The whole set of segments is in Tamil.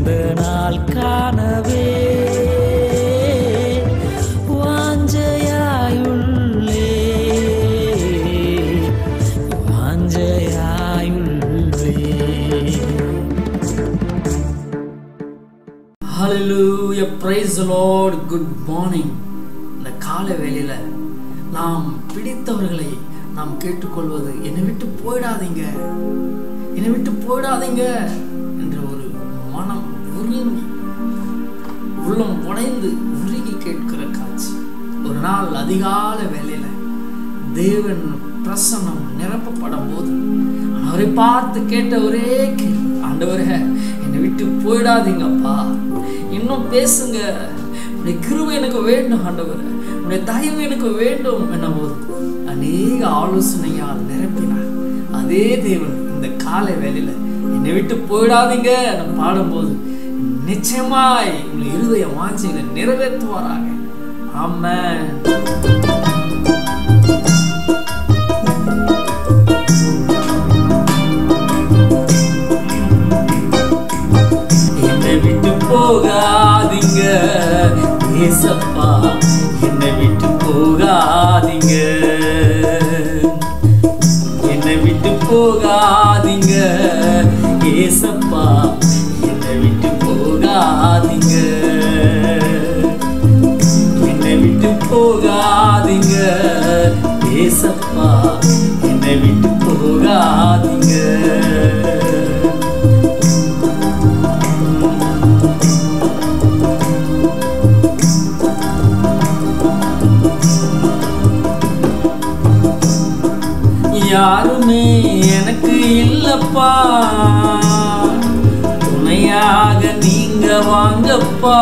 இந்த நாள் காணவே வாஞ்சையாயுள்ளே வாஞ்சையாயுள்ளே ஹalleluya praise the lord good morning இந்த காலை வேளையில நாம் பிடித்தவர்களை நாம் கேட்டுக்கொள்வது என்னை விட்டு போயிடாதீங்க என்னை விட்டு போயிடாதீங்க என்ற ஒரு மனம் உருங்கி உள்ளம் உடைந்து உருகி கேட்கிற காட்சி ஒரு நாள் அதிகால வேளையில தேவன் பிரசன்னம் நிரப்பப்படும் போது அவரை பார்த்து கேட்ட ஒரே கேள்வி ஆண்டவரே என்னை விட்டு போயிடாதீங்கப்பா இன்னும் பேசுங்க உடைய கிருபை எனக்கு வேண்டும் ஆண்டவரே உடைய தயவு எனக்கு வேண்டும் என்னபோது அநேக ஆலோசனையால் நிரப்பினார் அதே தேவன் இந்த காலை வேளையில என்னை விட்டு போயிடாதீங்க நான் பாடும்போது நிச்சயமாய் உங்களை இருதய வாஞ்சிகளை நிறைவேற்றுவாராக ஆமென் என்னை விட்டு போகாதீங்க ஏசப்பா என்னை விட்டு போகாதீங்க என்னை விட்டு போகாதீங்க ஏசப்பா என்னை விட்டு போகாதீங்க என்னை விட்டு போகாதீங்க ஏசப்பா என்னை விட்டு போகாதீங்க யாருமே எனக்கு இல்லப்பா துணையாக நீங்க வாங்கப்பா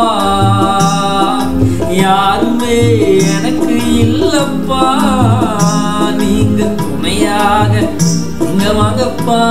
யாருமே எனக்கு இல்லப்பா நீங்க துணையாக நீங்க வாங்கப்பா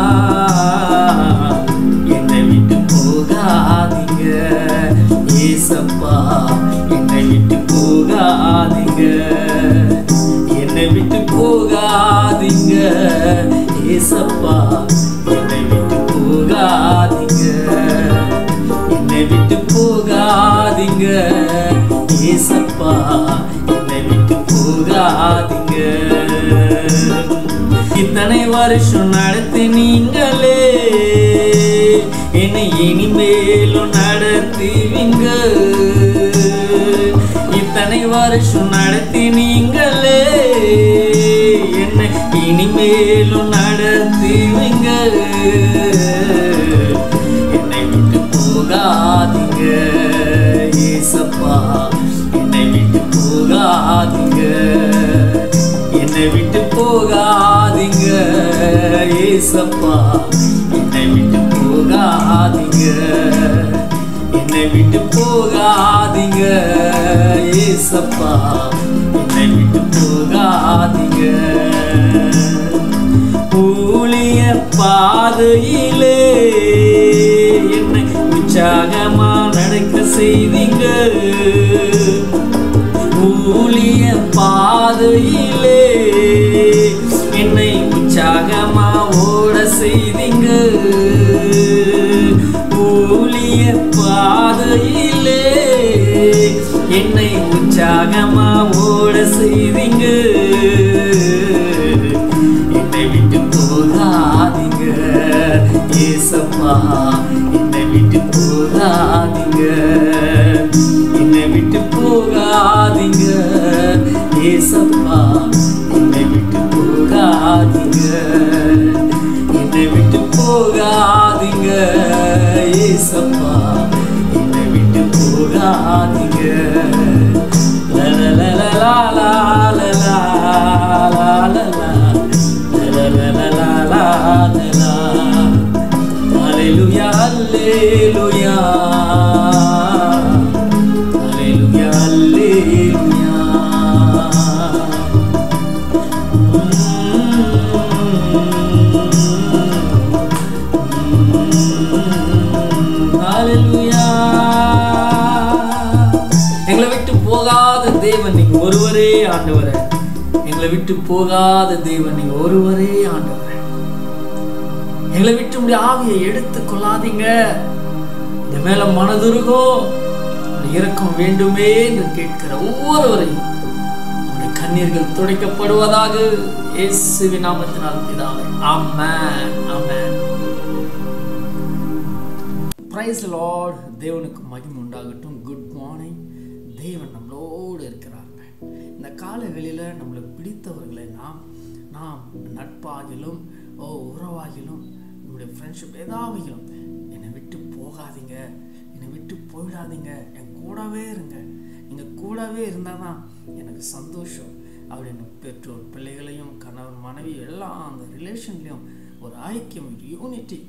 என்னை விட்டு போகாதீங்க ஏசப்பா என்னை விட்டு போகாதீங்க என்னை விட்டு போகாதீங்க ஏசப்பா என்னை விட்டு போகாதீங்க என்னை விட்டு போகாதீங்க ஏசப்பா என்னை விட்டு போகாதீங்க இத்தனை வருஷம் நடத்தி நீங்களே என்னை இனிமேலும் நடத்துவீங்க இத்தனை வருஷம் நடத்தி நீங்களே என்னை இனிமேலும் நடத்துவீங்க என்னை விட்டு போகாதீங்க ஏசப்பா என்னை விட்டு போகாதீங்க என்னை விட்டு போகாதீங்க ஏசப்பா என்னை விட்டு போகாதீங்க என்னை விட்டு போகாதீங்க ஏசப்பா என்னை விட்டு போகாதீங்க ஊழிய பாதையிலே என்னை உற்சாகமா நடக்க செய்தீங்க ஊழிய பாதையிலே என்னை உற்சாகமா ஓட செய்தீங்க ஊழிய பாதையிலே என்னை உற்சாகமா ஓட செய்தீங்க என்னை விட்டு போகாதீங்க ஏசப்பா என்னை விட்டு போகாதீங்க என்னை விட்டு போகாதீங்க ஏசப்பா என்னை விட்டு போகாதீங்க என்னை விட்டு போகாதீங்க ஏசப்பா என்னை விட்டு போகாதீங்க Hallelujah, hallelujah. Hallelujah, hallelujah. எங்களை விட்டு போகாத தேவன் நீங்க ஒருவரே ஆண்டவரே எங்களை விட்டு போகாத தேவன் நீங்க ஒருவரே ஆண்டவரே எங்களை விட்டு உடைய ஆவியை எடுத்து கொள்ளாதீங்க இந்த மேல மனதுருகோ இறக்கம் வேண்டுமே என்று கேட்கிற ஒவ்வொருவரையும் உங்களுடைய கண்ணீர்கள் துடைக்கப்படுவதாக இயேசுவின் நாமத்தினால் பிதாவே ஆமென் ஆமென் பிரைஸ் லார்ட் தேவனுக்கு மகிமை உண்டாகட்டும் குட் மார்னிங் தேவன் நம்மளோடு இருக்கிறாங்க இந்த கால வெளியில் நம்மளை பிடித்தவர்களை நாம் நாம் நட்பாகிலும் ஓ உறவாகிலும் நம்முடைய ஃப்ரெண்ட்ஷிப் ஏதாவதிலும் என்னை விட்டு போகாதீங்க என்னை விட்டு போயிடாதீங்க என் கூடவே இருங்க நீங்கள் கூடவே இருந்தால் தான் எனக்கு சந்தோஷம் அப்படின்னு பெற்றோர் பிள்ளைகளையும் கணவன் மனைவி எல்லாம் அந்த ரிலேஷன்லேயும் ஒரு ஐக்கியம் ஒரு யூனிட்டி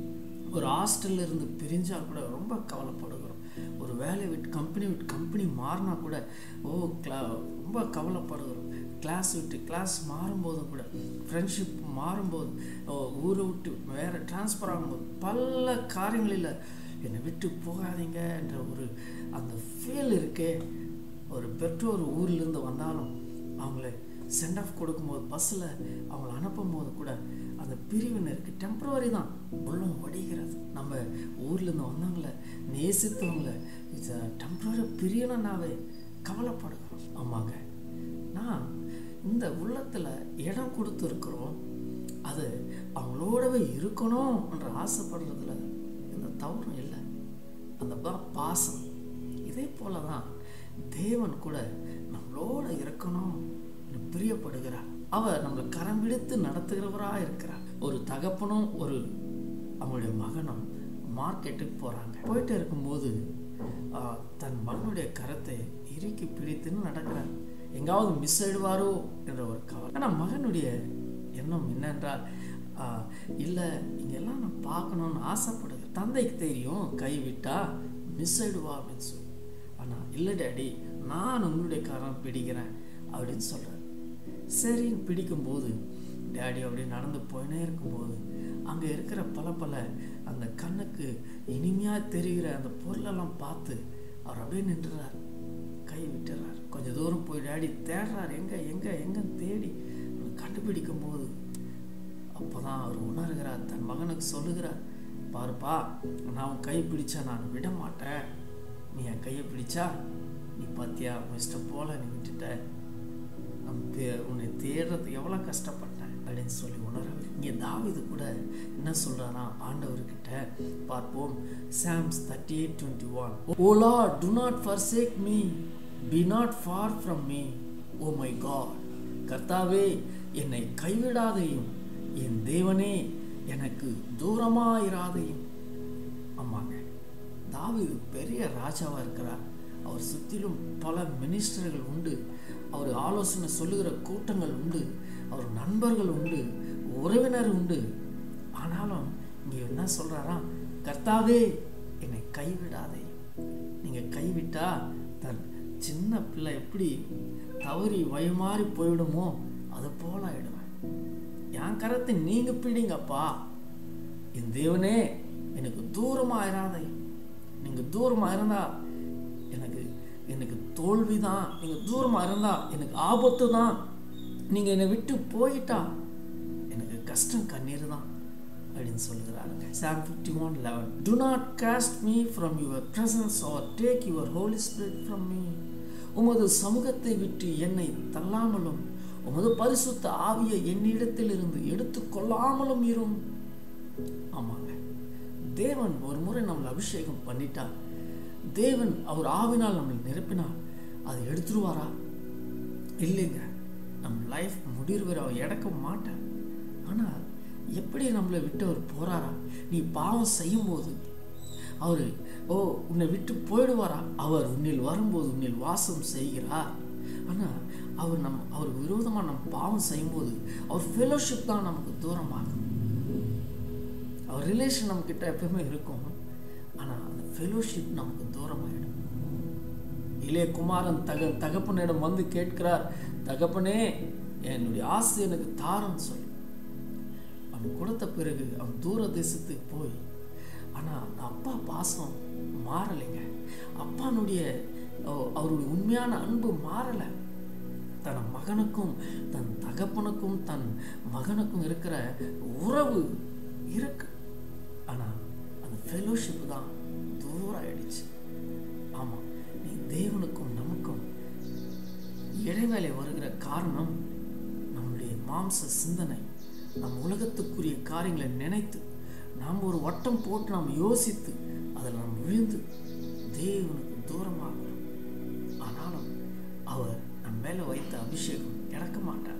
ஒரு ஹாஸ்டல்ல இருந்து பிரிஞ்சா கூட ரொம்ப கவலைப்படுகிறோம் ஒரு வேலை விட்டு கம்பெனி விட்டு கம்பெனி மாறினா கூட ஓ கிளா ரொம்ப கவலைப்படுகிறோம் கிளாஸ் விட்டு கிளாஸ் மாறும்போது கூட ஃப்ரெண்ட்ஷிப் மாறும்போது ஓ, ஊரை விட்டு வேறு ட்ரான்ஸ்ஃபர் ஆகும்போது பல காரியங்களில் என்னை விட்டு போகாதீங்க என்ற ஒரு அந்த ஃபீல் இருக்கே ஒரு பெற்றோர் ஊர்லேருந்து வந்தாலும் அவங்கள சென்ட் ஆஃப் கொடுக்கும்போது பஸ்ஸில் அவங்கள அனுப்பும் போது கூட அந்த பிரிவினருக்கு டெம்பரவரி தான் உள்ளம் ஒடிகிறது நம்ம ஊர்லேருந்து வந்தவங்கள நேசித்தவங்கள டெம்பரவரி பிரியணும்னாவே கவலைப்படுகிறோம் ஆமாங்க நான் இந்த உள்ளத்தில் இடம் கொடுத்துருக்குறோம் அது அவங்களோடவே இருக்கணும் என்ற ஆசைப்படுறதுல எந்த தவறும் இல்லை அந்த பா- பாசம் இதே போல தான் தேவன் கூட நம்மளோட இருக்கணும் என்று பிரியப்படுகிறார் அவர் நம்மளை கரம் பிடித்து நடத்துகிறவராக இருக்கிறார் ஒரு தகப்பனும் ஒரு அவங்களுடைய மகனும் மார்க்கெட்டுக்கு போகிறாங்க போயிட்டு இருக்கும்போது ஆ, தன் மகனுடைய கரத்தை இறுக்கி பிடித்துன்னு நடக்கிறார் எங்காவது மிஸ் ஆயிடுவாரோ என்ற ஒரு கவலை ஆனால் மகனுடைய எண்ணம் என்னென்றால் ஆ, இல்லை இங்கெல்லாம் நான் பார்க்கணும்னு ஆசைப்படுகிறேன் தந்தைக்கு தெரியும் கைவிட்டா மிஸ் ஆயிடுவா அப்படின்னு சொல்லி ஆனால் இல்லை டேடி நான் உங்களுடைய கரம் பிடிக்கிறேன் அப்படின்னு சொல்கிறார் சரின்னு பிடிக்கும்போது டேடி அப்படியே நடந்து போயினே இருக்கும்போது அங்கே இருக்கிற பல பல அந்த கண்ணுக்கு இனிமையாக தெரிகிற அந்த பொருளெல்லாம் பார்த்து அவர் அப்படியே நின்றுறார் கை விட்டுறார் கொஞ்சம் தூரம் போய் டேடி தேடுறார் எங்கே எங்கே எங்கன்னு தேடி அவர் கண்டுபிடிக்கும் போது அப்போதான் அவர் உணர்கிறார் தன் மகனுக்கு சொல்லுகிறார் பாருப்பா நான் உன் கை பிடிச்சா நான் விட மாட்டேன் நீ என் கையை பிடிச்சா நீ பாத்தியா உன் இஷ்டம் போல நீ விட்டுட்ட நான் தே- உன்னை தேடுறதுக்கு எவ்வளோ கஷ்டப்பட்டேன் அப்படின்னு சொல்லி உணர இங்கே தாவீது கூட என்ன சொல்றாராம் ஆண்டவர்கிட்ட பார்ப்போம் Psalms thirty eight twenty one O Lord do not forsake me be not far from me O my God கர்த்தாவே என்னை கைவிடாதையும் என் தேவனே எனக்கு தூரமாயிராதையும் ஆமாங்க தாவீது பெரிய ராஜாவா இருக்கிறார் அவர் சுற்றிலும் பல மினிஸ்டர்கள் உண்டு அவர் ஆலோசனை சொல்லுகிற கூட்டங்கள் உண்டு அவர் நண்பர்கள் உண்டு உறவினர் உண்டு ஆனாலும் இங்கே என்ன சொல்றாராம் கர்த்தாவே என்னை கைவிடாதே நீங்க கைவிட்டா தன் சின்ன பிள்ளை எப்படி தவறி வயமாறி போயிடுமோ அது போல ஆயிடுவேன் என் கரத்தை நீங்க பிடிங்கப்பா என் தேவனே எனக்கு தூரமா இராதே நீங்க தூரமா இருந்தா எனக்கு எனக்கு தோல்வி தான் நீங்க தூரமா இருந்தா எனக்கு ஆபத்து தான் நீங்க என்னை விட்டு போயிட்டா எனக்கு கஷ்டம் கண்ணீர் தான் அப்படின்னு சொல்லுகிறாருங்க Psalm fifty one eleven do not cast me from your presence or take your Holy Spirit from me உமது சமூகத்தை விட்டு என்னை தள்ளாமலும் உமது பரிசுத்த ஆவியை என்னிடத்தில் இருந்து எடுத்து கொள்ளாமலும் இரும் ஆமாங்க தேவன் ஒரு முறை நம்மளை அபிஷேகம் பண்ணிட்டா தேவன் அவர் ஆவினால் நம்மளை நிரப்பினார் அதை எடுத்துருவாரா இல்லைங்க நம்ம லைஃப் முடிவு அவர் இடக்க மாட்டார் ஆனால் எப்படி நம்மளை விட்டு அவர் போறாரா நீ பாவம் செய்யும்போது அவர் ஓ உன்னை விட்டு போயிடுவாரா அவர் உன்னில் வரும்போது உன்னில் வாசம் செய்கிறார் ஆனால் அவர் நம் அவர் விரோதமாக நம்ம பாவம் செய்யும்போது அவர் ஃபெலோஷிப் தான் நமக்கு தூரமாகும் அவர் ரிலேஷன் நம்ம கிட்ட எப்பவுமே இருக்கும் ஆனால் அந்த ஃபெலோஷிப் நமக்கு தூரமாயிடும் இளைய குமாரன் தக தகப்பனிடம் வந்து கேட்கிறார் தகப்பனே என்னுடைய ஆசை எனக்கு தாரன்னு சொல்லி அவன் கொடுத்த பிறகு அவன் தூர தேசத்துக்கு போய் ஆனால் அந்த அப்பா பாசம் மாறலைங்க அப்பானுடைய ஓ, அவருடைய உண்மையான அன்பு மாறலை தன் மகனுக்கும் தன் தகப்பனுக்கும் தன் மகனுக்கும் இருக்கிற உறவு இருக்கு ஆனால் அந்த ஃபெலோஷிப் தான் தூரம் ஆயிடுச்சு ஆமாம் நீ தேவனுக்கும் நமக்கும் இடைவேளை வருகிற காரணம் நம்முடைய மாம்ச சிந்தனை நம் உலகத்துக்குரிய காரியங்களை நினைத்து நாம் ஒரு வட்டம் போட்டு நாம் யோசித்து அதில் நாம் விழுந்து தேவனுக்கு தூரமாகிறோம் ஆனாலும் அவர் நம் மேலே வைத்த அபிஷேகம் இழக்க மாட்டாருங்க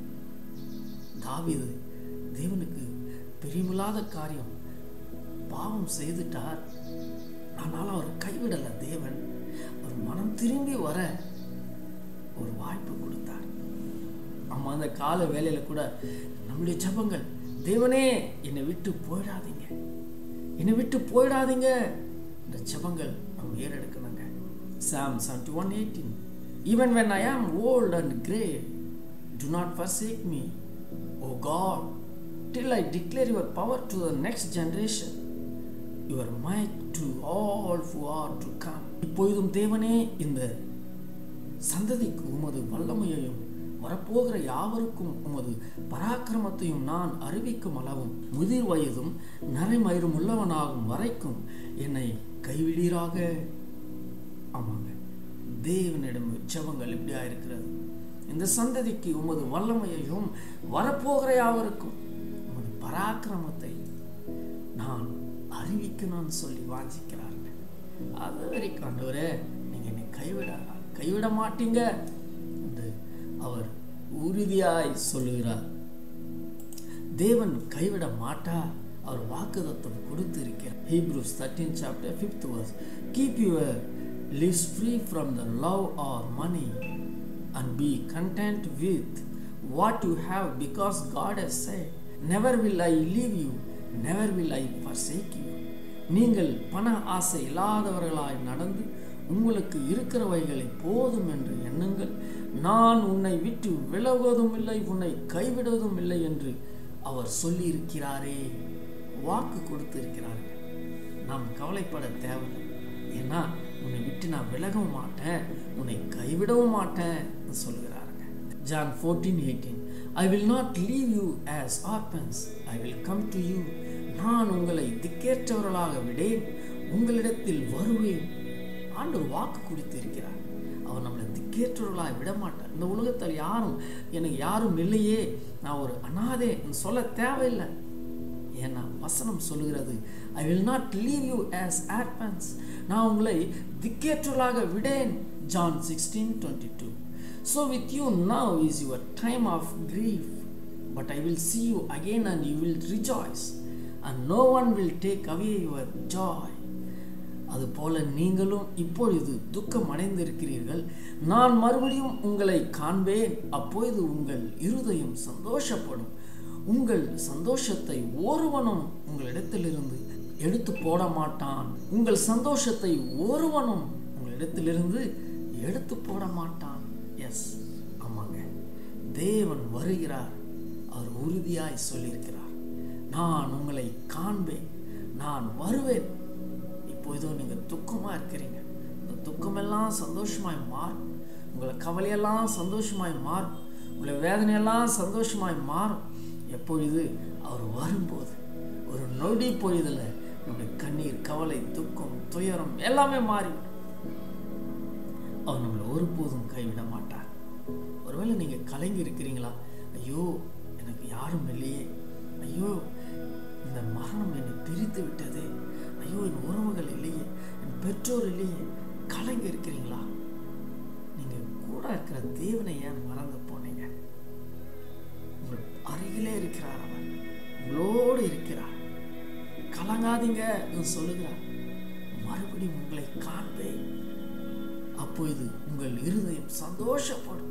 தாவீது தேவனுக்கு பிரியமில்லாத காரியம் பாவம் செய்துட்டார் ஆனாலும் அவர் கைவிடல தேவன் அவர் மனம் திரும்பி வர ஒரு வாய்ப்பு கொடுத்தார் அம்மா அந்த கால வேலையில கூட நம்முடைய ஜபங்கள் தேவனே என்னை விட்டு போயிடாதீங்க என்னை விட்டு போயிடாதீங்க இந்த ஜபங்கள் நம்ம ஏறெடுக்கணுங்க Psalm seventy one eighteen even when I am old and grey do not forsake me O God till I declare your power to the next generation your might to all who are to come இப்பொழுதும் தேவனே இந்த சந்ததிக்கு உமது வல்லமையையும் வரப்போகிற யாவருக்கும் உமது பராக்கிரமத்தையும் நான் அறிவிக்கும் அளவும் முதிர் வயதும் நரைமயிரும் உள்ளவனாகும் வரைக்கும் என்னை கைவிடீராக ஆமாங்க தேவனிடம் ஜெபங்கள் இப்படியா இருக்கிறது இந்த சந்ததிக்கு உமது வல்லமையையும் வரப்போகிற யாவருக்கும் உமது பராக்கிரமத்தை நான் அறிவிக்கணும்னு சொல்லி வாஞ்சிக்கிறாருங்க அது வரைக்கும் ஆண்டவரே நீங்க என்னை கைவிட கைவிட மாட்டீங்க என்று அவர் உறுதியாய் சொல்லுகிறார் தேவன் கைவிட மாட்டார் அவர் வாக்குதத்தம் கொடுத்து இருக்கிறார் Hebrews thirteen chapter fifth verse keep your lives free from the love or money and be content with what you have because God has said, Never will I leave you, never will I forsake you. நீங்கள் பண ஆசை இல்லாதவர்களாய் நடந்து உங்களுக்கு இருக்கிறவைகளை போதும் என்று எண்ணுங்கள் நான் உன்னை விட்டு விலகுவதும் இல்லை உன்னை கைவிடுவதும் இல்லை என்று அவர் சொல்லியிருக்கிறாரே வாக்கு கொடுத்திருக்கிறார்கள் நாம் கவலைப்பட தேவையில்லை ஏன்னா உன்னை விட்டு நான் விலகவும் மாட்டேன் உன்னை கைவிடவும் மாட்டேன் சொல்லுகிறாருங்க John fourteen eighteen I will not leave you as orphans I will come to you நான் உங்களை திக்கேற்றவர்களாக விடேன் உங்களிடத்தில் வருவேன் ஆண்டவர் வாக்கு கொடுத்து இருக்கிறார் அவர் நம்மளை திக்கேற்றவர்களாக விட மாட்டார் இந்த உலகத்தில் யாரும் எனக்கு யாரும் இல்லையே நான் ஒரு அனாதே சொல்ல தேவையில்லை ஏன்னா வசனம் சொல்லுகிறது I will not leave you as orphans நான் உங்களை திக்கேற்றலாக விடேன் John sixteen twenty two so with you now is your time of grief but I will see you again and you will rejoice and no one will take away your joy அதுபோல நீங்களும் இப்பொழுது துக்கம் அடைந்திருக்கிறீர்கள் நான் மறுபடியும் உங்களை காண்பேன் அப்பொழுது உங்கள் இருதயம் சந்தோஷப்படும் உங்கள் சந்தோஷத்தை ஒருவனும் உங்களிடத்திலிருந்து எடுத்து போட மாட்டான் உங்கள் சந்தோஷத்தை ஒருவனும் உங்களிடத்திலிருந்து எடுத்து போட மாட்டான் எஸ் ஆமாங்க தேவன் வருகிறார் அவர் உறுதியாய் சொல்லியிருக்கிறார் நான் உங்களை காண்பேன் நான் வருவேன் இப்போதோ நீங்கள் துக்கமாக இருக்கிறீங்க இந்த துக்கமெல்லாம் சந்தோஷமாய் மாறும் உங்களை கவலையெல்லாம் சந்தோஷமாய் மாறும் உங்களை வேதனையெல்லாம் சந்தோஷமாய் மாறும் எப்பொழுது அவர் வரும்போது ஒரு நொடி பொழுதில் நம்முடைய கண்ணீர் கவலை துக்கம் துயரம் எல்லாமே மாறிவிடும் அவர் நம்மளை ஒருபோதும் கைவிட மாட்டார் ஒருவேளை நீங்கள் கலங்கி இருக்கிறீங்களா ஐயோ எனக்கு யாரும் இல்லையே ஐயோ இந்த மரணம் என்னை பிரித்து விட்டதே ஐயோ என் உறவுகள் இல்லையே என் பெற்றோர் இல்லையே கலங்கி இருக்கிறீங்களா நீங்கள் கூட இருக்கிற தேவனை ஏன் மறந்து போனீங்க உங்கள் அருகிலே இருக்கிறார் அவர் உங்களோடு இருக்கிறார் கலங்காதீங்க சொல்லுகிறார் மறுபடியும் உங்களை காண்பேன் அப்பொழுது உங்கள் இருதயம் சந்தோஷப்படும்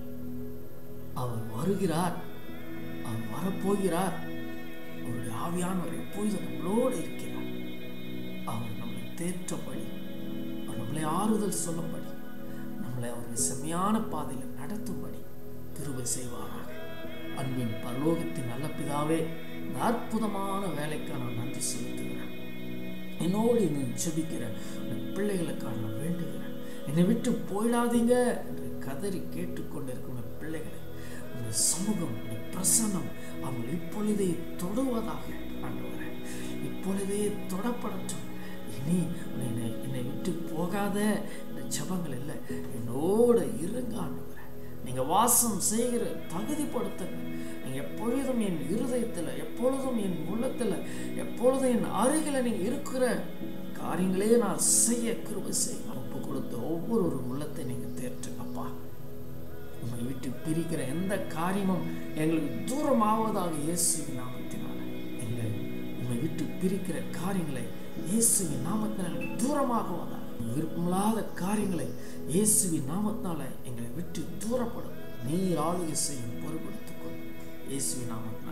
அவர் வருகிறார் அவர் வரப்போகிறார் அவருடைய ஆவியானவர் எப்பொழுது நம்மளோடு இருக்கிறார் அவர் நம்மளை தேற்றபடி அவர் நம்மளை ஆறுதல் சொல்லும்படி நம்மளை அவருடைய செம்மையான பாதையில் நடத்தும்படி கிருபை செய்வாராக அன்பின் பரலோகத்தின் நல்ல பிதாவே இந்த அற்புதமான வேலைக்காக நான் நன்றி செலுத்துகிறேன் என்னோடு இன்னும் ஜெபிக்கிற உன் பிள்ளைகளுக்காக நான் வேண்டுகிறேன் என்னை விட்டு போயிடாதீங்க என்று கதறி கேட்டுக்கொண்டிருக்கும் உன் பிள்ளைகளை உங்க சமூகம் உங்க பிரசன்னம் அவங்க இப்பொழுதே தொடுவதாக ஆண்டவரே இப்பொழுதே தொடப்படட்டும் இனி உன்னை போகாத இந்த ஜபங்கள் இல்லை என்னோட இருங்க ஆண்டவரே நீங்க வாசம் செய்கிற தகுதிப்படுத்துங்க நீங்க எப்பொழுதும் என் இருதயத்துல எப்பொழுதும் என் உள்ளத்துல எப்பொழுதும் என் அருகில நீங்க இருக்கிற காரியங்களே நான் செய்ய கிருபை செய்ய ஒப்பு கொடுத்த ஒவ்வொரு ஒரு உள்ளத்தை நீங்க தேற்றுங்கப்பா உங்களை விட்டு பிரிக்கிற எந்த காரியமும் எங்களுக்கு தூரமாவதாக இயேசுவின் நாமத்தினால எங்களை உங்களை விட்டு பிரிக்கிற காரியங்களை இயேசுவின் நாமத்தினால் எங்களுக்கு தூரமாகுவதாக விருப்பமில்லாத காரியங்களை இயேசுவின் நாமத்தினால எங்களை விட்டு தூரப்படும் நீர் ஆளுகை செய்யும் பொறுப்படுத்திக் கொள் இயேசுவின் நாமத்தினால்